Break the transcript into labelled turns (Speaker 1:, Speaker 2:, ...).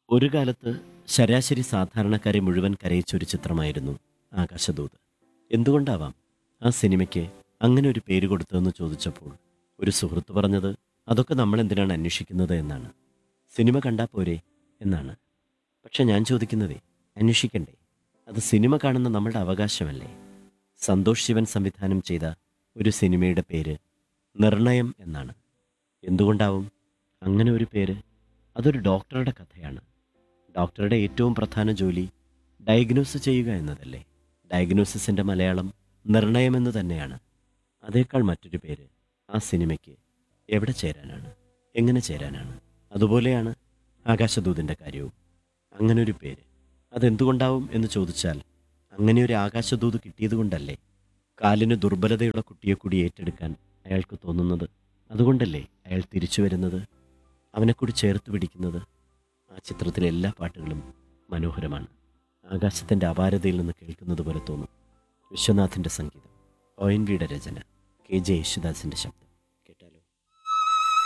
Speaker 1: ഒരു കാലത്ത് ശരാശരി സാധാരണക്കാരെ മുഴുവൻ കരയിച്ച ഒരു ചിത്രമായിരുന്നു ആകാശദൂത് എന്തുകൊണ്ടാവാം ആ സിനിമയ്ക്ക് അങ്ങനെ ഒരു പേര് കൊടുത്തതെന്ന് ചോദിച്ചപ്പോൾ ഒരു സുഹൃത്ത് പറഞ്ഞത് അതൊക്കെ നമ്മൾ എന്തിനാണ് അന്വേഷിക്കുന്നത് എന്നാണ് സിനിമ കണ്ടാ പോരെ എന്നാണ് പക്ഷെ ഞാൻ ചോദിക്കുന്നതേ അന്വേഷിക്കണ്ടേ അത് സിനിമ കാണുന്ന നമ്മളുടെ അവകാശമല്ലേ സന്തോഷ് ശിവൻ സംവിധാനം ചെയ്ത ഒരു സിനിമയുടെ പേര് നിർണയം എന്നാണ് എന്തുകൊണ്ടാവും അങ്ങനെ ഒരു പേര് അതൊരു ഡോക്ടറുടെ കഥയാണ് ഡോക്ടറുടെ ഏറ്റവും പ്രധാന ജോലി ഡയഗ്നോസ് ചെയ്യുക എന്നതല്ലേ ഡയഗ്നോസിസിൻ്റെ മലയാളം നിർണയമെന്ന് തന്നെയാണ് അതേക്കാൾ മറ്റൊരു പേര് ആ സിനിമയ്ക്ക് എവിടെ ചേരാനാണ് എങ്ങനെ ചേരാനാണ് അതുപോലെയാണ് ആകാശദൂതിൻ്റെ കാര്യവും അങ്ങനൊരു പേര് അതെന്തുകൊണ്ടാവും എന്ന് ചോദിച്ചാൽ അങ്ങനെ ഒരു ആകാശദൂത് കിട്ടിയതുകൊണ്ടല്ലേ കാലിന് ദുർബലതയുള്ള കുട്ടിയെ കൂടി ഏറ്റെടുക്കാൻ അയാൾക്ക് തോന്നുന്നത് അതുകൊണ്ടല്ലേ അയാൾ തിരിച്ചു വരുന്നത് അവനെക്കൂടി ചേർത്ത് പിടിക്കുന്നത് ആ ചിത്രത്തിലെ എല്ലാ പാട്ടുകളും മനോഹരമാണ് ആകാശത്തിൻ്റെ അപാരതയിൽ നിന്ന് കേൾക്കുന്നത് പോലെ തോന്നും വിശ്വനാഥിൻ്റെ സംഗീതം ഒ എൻ വിയുടെ രചന കെ ജെ യേശുദാസിൻ്റെ ശബ്ദം